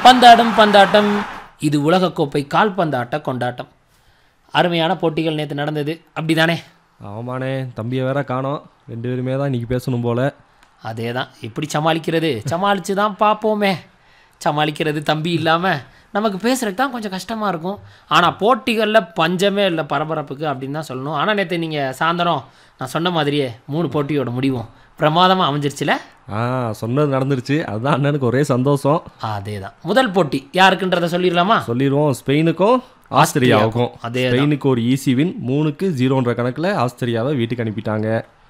பந்தாடும் பந்தாட்டம் இது உலகக்கோப்பை கால்பந்தாட்ட கொண்டாட்டம் அருமையான போட்டிகள் நேற்று நடந்தது அப்படிதானே ஆமாண்ணே தம்பியை வேற காணோம் ரெண்டு பேருமே தான் இன்னைக்கு பேசணும் போல அதே தான் எப்படி சமாளிக்கிறது சமாளித்து தான் பார்ப்போமே சமாளிக்கிறது தம்பி இல்லாமல் நமக்கு பேசுகிறதுக்கு தான் கொஞ்சம் கஷ்டமாக இருக்கும் ஆனால் போட்டிகளில் பஞ்சமே இல்லை பரபரப்புக்கு அப்படின்னு தான் சொல்லணும் ஆனால் நேற்று நீங்கள் சாயந்தரம் நான் சொன்ன மாதிரியே மூணு போட்டியோட முடிவும் பிரமாதமாக அமைஞ்சிருச்சுல ஆ சொன்னது நடந்துருச்சு அதுதான் அண்ணனுக்கு ஒரே சந்தோஷம் அதே தான் முதல் போட்டி யாருக்குன்றதை சொல்லிடலாமா சொல்லிடுவோம் ஸ்பெயினுக்கும் ஆஸ்திரியாவுக்கும் அதே ஸ்பெயினுக்கு ஒரு ஈஸி வின் மூணுக்கு ஜீரோன்ற கணக்கில் ஆஸ்திரியாவை வீட்டுக்கு அனுப்பிட்டாங்க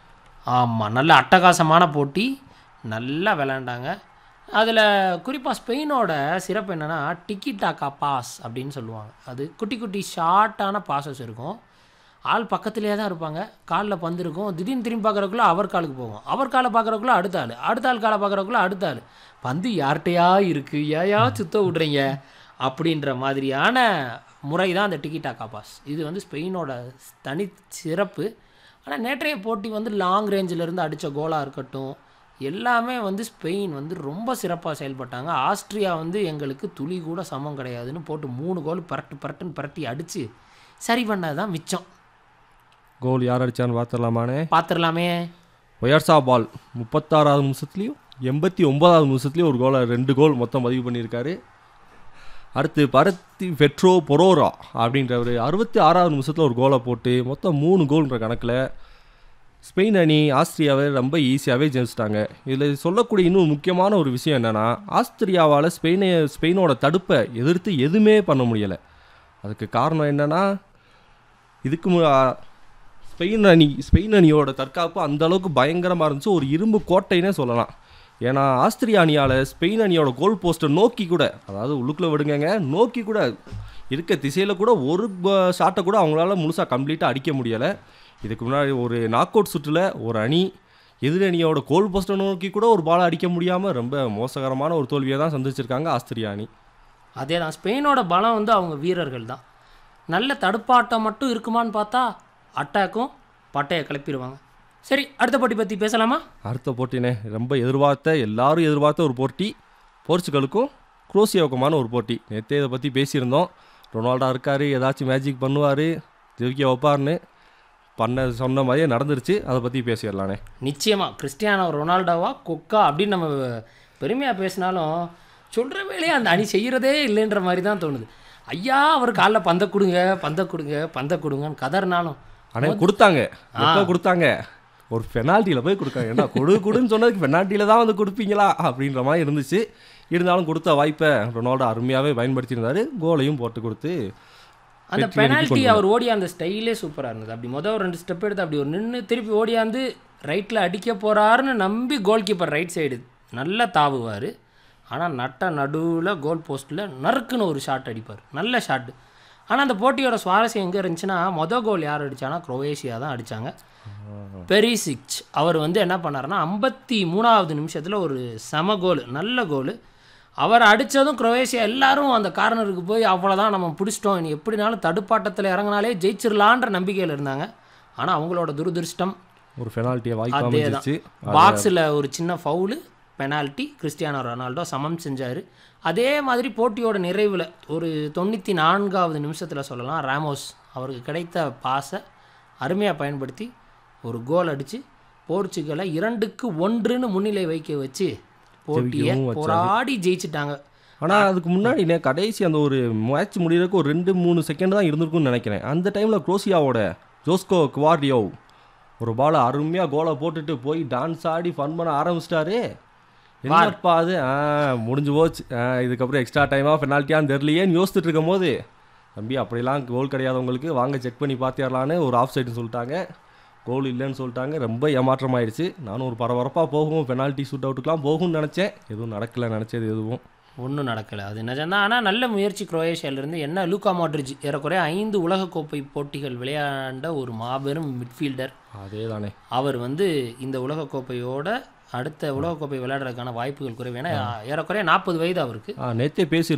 ஆமாம் நல்ல அட்டகாசமான போட்டி நல்லா விளையாண்டாங்க அதில் குறிப்பாக ஸ்பெயினோட சிறப்பு என்னென்னா டிக்கி டாக்கா பாஸ் அப்படின்னு சொல்லுவாங்க அது குட்டி குட்டி ஷார்ட்டான பாசஸ் இருக்கும் ஆள் பக்கத்துலேயே தான் இருப்பாங்க காலில் பந்து இருக்கும் திடீர்னு திரும்பி பார்க்குறக்குள்ள அவர் காலுக்கு போகும் அவர் காலை பார்க்குறக்குள்ள அடுத்த ஆள் அடுத்த ஆள் காலை பார்க்குறக்குள்ள அடுத்த ஆள் பந்து யார்கிட்டயா இருக்குது ஏயா சுத்த விட்றீங்க அப்படின்ற மாதிரியான முறை தான் அந்த டிக்கி டாக்கா பாஸ் இது வந்து ஸ்பெயினோட தனி சிறப்பு ஆனால் நேற்றைய போட்டி வந்து லாங் ரேஞ்சிலேருந்து அடித்த கோலாக இருக்கட்டும் எல்லாமே வந்து ஸ்பெயின் வந்து ரொம்ப சிறப்பாக செயல்பட்டாங்க ஆஸ்திரியா வந்து எங்களுக்கு துளி கூட சமம் கிடையாதுன்னு போட்டு மூணு கோல் பரட்டு பரட்டுன்னு பரட்டி அடித்து சரி பண்ணது தான் மிச்சம் கோல் யார் அடிச்சான்னு பார்த்துடலாமாண்ணே பார்த்துடலாமே ஒயர்சா பால் முப்பத்தாறாவது நிமிஷத்துலையும் எண்பத்தி ஒன்பதாவது நிமிஷத்துலையும் ஒரு கோலை ரெண்டு கோல் மொத்தம் பதிவு பண்ணியிருக்காரு அடுத்து பரத்தி பெட்ரோ பொரோரா அப்படின்றவர் அறுபத்தி ஆறாவது நிமிஷத்தில் ஒரு கோலை போட்டு மொத்தம் மூணு கோல்ன்ற கணக்கில் ஸ்பெயின் அணி ஆஸ்திரியாவை ரொம்ப ஈஸியாகவே ஜெயிச்சிட்டாங்க இதில் சொல்லக்கூடிய இன்னும் முக்கியமான ஒரு விஷயம் என்னென்னா ஆஸ்திரியாவால் ஸ்பெயினை ஸ்பெயினோட தடுப்பை எதிர்த்து எதுவுமே பண்ண முடியலை அதுக்கு காரணம் என்னென்னா இதுக்கு மு- ஆ, ஸ்பெயின் அணி ஸ்பெயின் அணியோட தற்காப்பு அந்த அளவுக்கு பயங்கரமாக இருந்துச்சு ஒரு இரும்பு கோட்டைன்னே சொல்லலாம் ஏன்னா ஆஸ்திரியா அணியால் ஸ்பெயின் அணியோட கோல் போஸ்ட்டை நோக்கி கூட அதாவது உள்ளுக்குள்ளே விடுங்கங்க நோக்கி கூட இருக்க திசையில் கூட ஒரு ஷாட்டை கூட அவங்களால முழுசாக கம்ப்ளீட்டாக அடிக்க முடியலை இதுக்கு முன்னாடி ஒரு நாக் அவுட் சுற்றில் ஒரு அணி எதிர் அணியோட கோல் போஸ்ட்டை நோக்கி கூட ஒரு பாலை அடிக்க முடியாமல் ரொம்ப மோசகரமான ஒரு தோல்வியை தான் சந்திச்சிருக்காங்க ஆஸ்திரியா அணி அதே தான் ஸ்பெயினோட பலம் வந்து அவங்க வீரர்கள் தான் நல்ல தடுப்பாட்டம் மட்டும் இருக்குமான்னு பார்த்தா அட்டாக்கும் பட்டையை கிளப்பிடுவாங்க சரி அடுத்த போட்டி பற்றி பேசலாமா அடுத்த போட்டினே ரொம்ப எதிர்பார்த்த எல்லாரும் எதிர்பார்த்த ஒரு போட்டி போர்ச்சுகலுக்கும் குரோசியாவுக்குமான ஒரு போட்டி நேற்றே இதை பற்றி பேசியிருந்தோம் ரொனால்டோ இருக்கார் ஏதாச்சும் மேஜிக் பண்ணுவார் ஜெயிக்க வைப்பார்னு பண்ண சொன்ன மாதிரியே நடந்துருச்சு அதை பற்றி பேசிடலானே நிச்சயமாக கிறிஸ்டியானோ ரொனால்டோவா கொக்கா அப்படின்னு நம்ம பெருமையாக பேசினாலும் சொல்கிற வேலையை அந்த அணி செய்கிறதே இல்லைன்ற மாதிரி தான் தோணுது ஐயா அவர் காலைல பந்தை கொடுங்க பந்தை கொடுங்க பந்தை கொடுங்கன்னு கதறினாலும் ஆனால் கொடுத்தாங்க எப்போ கொடுத்தாங்க ஒரு பெனால்ட்டியில் போய் கொடுக்காங்க ஏன்னா கொடு கொடுன்னு சொன்னதுக்கு பெனால்ட்டியில் தான் வந்து கொடுப்பீங்களா அப்படின்ற மாதிரி இருந்துச்சு இருந்தாலும் கொடுத்த வாய்ப்பை ரொனால்டோ அருமையாகவே பயன்படுத்தியிருந்தாரு கோலையும் போட்டு கொடுத்து அந்த வெற்றி அணிக்கு பெனால்ட்டி அவர் ஓடியாந்த ஸ்டைலே சூப்பராக இருந்தது அப்படி மொதல் ஒரு ரெண்டு ஸ்டெப் எடுத்து அப்படி ஒரு நின்று திருப்பி ஓடியாந்து ரைட்டில் அடிக்க போகிறாருன்னு நம்பி கோல் கீப்பர் ரைட் சைடு நல்லா தாவுவார் ஆனால் நட்ட நடுவில் கோல் போஸ்ட்டில் நறுக்குன்னு ஒரு ஷாட் அடிப்பார் நல்ல ஷாட்டு ஆனால் அந்த போட்டியோட சுவாரஸ்யம் எங்கே இருந்துச்சுன்னா மொதல் கோல் யார் அடித்தானா குரோவேஷியா தான் அடித்தாங்க பெரிசிச் அவர் வந்து என்ன பண்ணாருன்னா ஐம்பத்தி மூணாவது நிமிஷத்தில் ஒரு சம கோல் நல்ல கோல் அவர் அடித்ததும் குரோவேஷியா எல்லாரும் அந்த கார்னருக்கு போய் அவ்வளோதான் நம்ம பிடிச்சிட்டோம் இனி எப்படினாலும் தடுப்பாட்டத்தில் இறங்கினாலே ஜெயிச்சிடலான்ற நம்பிக்கையில் இருந்தாங்க ஆனால் அவங்களோட துரதிருஷ்டம் ஒரு பெனால்ட்டியை வாய்ப்பு அதே தான் அமைஞ்சிச்சு பாக்ஸில் ஒரு சின்ன ஃபவுலு பெனால்ட்டி கிறிஸ்டியானோ ரொனால்டோ சமம் செஞ்சார் அதே மாதிரி போட்டியோட நிறைவில் ஒரு தொண்ணூற்றி நான்காவது நிமிஷத்தில் சொல்லலாம் ராமோஸ் அவருக்கு கிடைத்த பாஸை அருமையாக பயன்படுத்தி ஒரு கோல் அடித்து போர்ச்சுகலை இரண்டுக்கு ஒன்றுன்னு முன்னிலை வைக்க வச்சு போட்டியை ஜெயிக்கவும் வச்சாரு. போராடி ஜெயிச்சிட்டாங்க ஆனால் அதுக்கு முன்னாடினே கடைசி அந்த ஒரு மேட்ச் முடியறதுக்கு ஒரு ரெண்டு மூணு செகண்ட் தான் இருந்திருக்கும்னு நினைக்கிறேன் அந்த டைமில் குரோசியாவோட ஜோஸ்கோ குவார்டியோ ஒரு பாலை அருமையாக கோலை போட்டுட்டு போய் டான்ஸ் ஆடி ஃபன் பண்ண ஆரம்பிச்சிட்டாரு என்னப்பா அது ஆ முடிஞ்சு போச்சு ஆ, இதுக்கப்புறம் எக்ஸ்ட்ரா டைமாக பெனால்ட்டியான்னு தெரியலையேன்னு யோசிச்சுட்டு இருக்கும் போது தம்பி அப்படிலாம் கோல் கிடையாதவங்களுக்கு வாங்க செக் பண்ணி பார்த்திடலான்னு ஒரு ஆஃப் சைடுன்னு சொல்லிட்டாங்க கோல் இல்லைன்னு சொல்லிட்டாங்க ரொம்ப ஏமாற்றம் ஆயிடுச்சு நானும் ஒரு பரபரப்பாக போகும் பெனால்ட்டி ஷூட் அவுட்டுக்கெலாம் போகும்னு நினச்சேன் எதுவும் நடக்கலை நினச்சது எதுவும் ஒன்றும் நடக்கலை அது நிஜம்தான் ஆனால் நல்ல முயற்சி குரோயேஷியாவிலிருந்து என்ன லூக்கா மாட்ரிச் ஏறக்குறைய ஐந்து உலகக்கோப்பை போட்டிகள் விளையாண்ட ஒரு மாபெரும் மிட்ஃபீல்டர் அதே தானே அவர் வந்து இந்த உலகக்கோப்பையோட அடுத்த உலகக்கோப்பை விளையாடுறதுக்கான வாய்ப்புகள் குறைவு ஏன்னா ஏறக்குறைய நாற்பது வயது அவருக்கு ஆ நேற்றே பேசி